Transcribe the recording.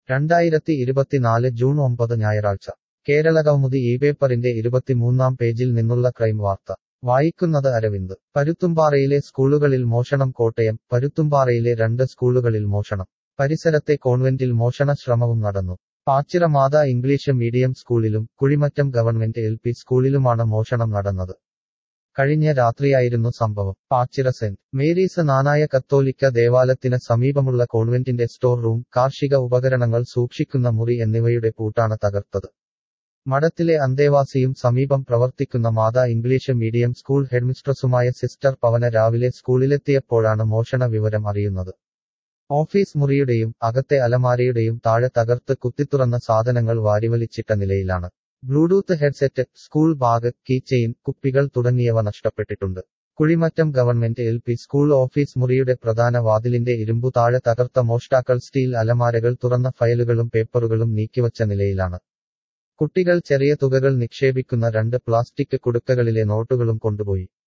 രണ്ടായിരത്തി ഇരുപത്തിനാല് ജൂൺ ഒമ്പത് ഞായറാഴ്ച കേരളകൗമുദി ഈ പേപ്പറിന്റെ ഇരുപത്തിമൂന്നാം പേജിൽ നിന്നുള്ള ക്രൈം വാർത്ത വായിക്കുന്നത് അരവിന്ദ് പരുത്തുംപാറയിലെ സ്കൂളുകളിൽ മോഷണം കോട്ടയം പരുത്തുംപാറയിലെ രണ്ട് സ്കൂളുകളിൽ മോഷണം പരിസരത്തെ കോൺവെന്റിൽ മോഷണ ശ്രമവും നടന്നു പാച്ചിറ മാതാ ഇംഗ്ലീഷ് മീഡിയം സ്കൂളിലും കുഴിമറ്റം ഗവൺമെന്റ് എൽ പി സ്കൂളിലുമാണ് മോഷണം നടന്നത് കഴിഞ്ഞ രാത്രിയായിരുന്നു സംഭവം പാച്ചിറ സെന്റ് മേരീസ് നാനായ കത്തോലിക്ക ദേവാലയത്തിന് സമീപമുള്ള കോൺവെന്റിന്റെ സ്റ്റോർ റൂം കാർഷിക ഉപകരണങ്ങൾ സൂക്ഷിക്കുന്ന മുറി എന്നിവയുടെ പൂട്ടാണ് തകർത്തത് മഠത്തിലെ അന്തേവാസിയും സമീപം പ്രവർത്തിക്കുന്ന മാതാ ഇംഗ്ലീഷ് മീഡിയം സ്കൂൾ ഹെഡ്മിസ്ട്രസുമായ സിസ്റ്റർ പവന രാവിലെ സ്കൂളിലെത്തിയപ്പോഴാണ് മോഷണ വിവരം അറിയുന്നത് ഓഫീസ് മുറിയുടെയും അകത്തെ അലമാരയുടെയും താഴെ തകർത്ത് കുത്തിത്തുറന്ന സാധനങ്ങൾ വാരിവലിച്ചിട്ട നിലയിലാണ് Bluetooth headset school bag key chain കുപ്പികൾ തുടങ്ങിയവ നഷ്ടപ്പെട്ടിട്ടുണ്ട് Kuzhimattom government L P school office മുറിയുടെ പ്രധാന വാതിലിന്റെ ഇരുമ്പു താഴെ തകർത്ത മോഷ്ടാക്കൾ സ്റ്റീൽ അലമാരകൾ തുറന്ന ഫയലുകളും പേപ്പറുകളും നീക്കിവച്ച നിലയിലാണ് കുട്ടികൾ ചെറിയ തുകകൾ നിക്ഷേപിക്കുന്ന രണ്ട് പ്ലാസ്റ്റിക് കുടുക്കകളിലെ നോട്ടുകളും കൊണ്ടുപോയി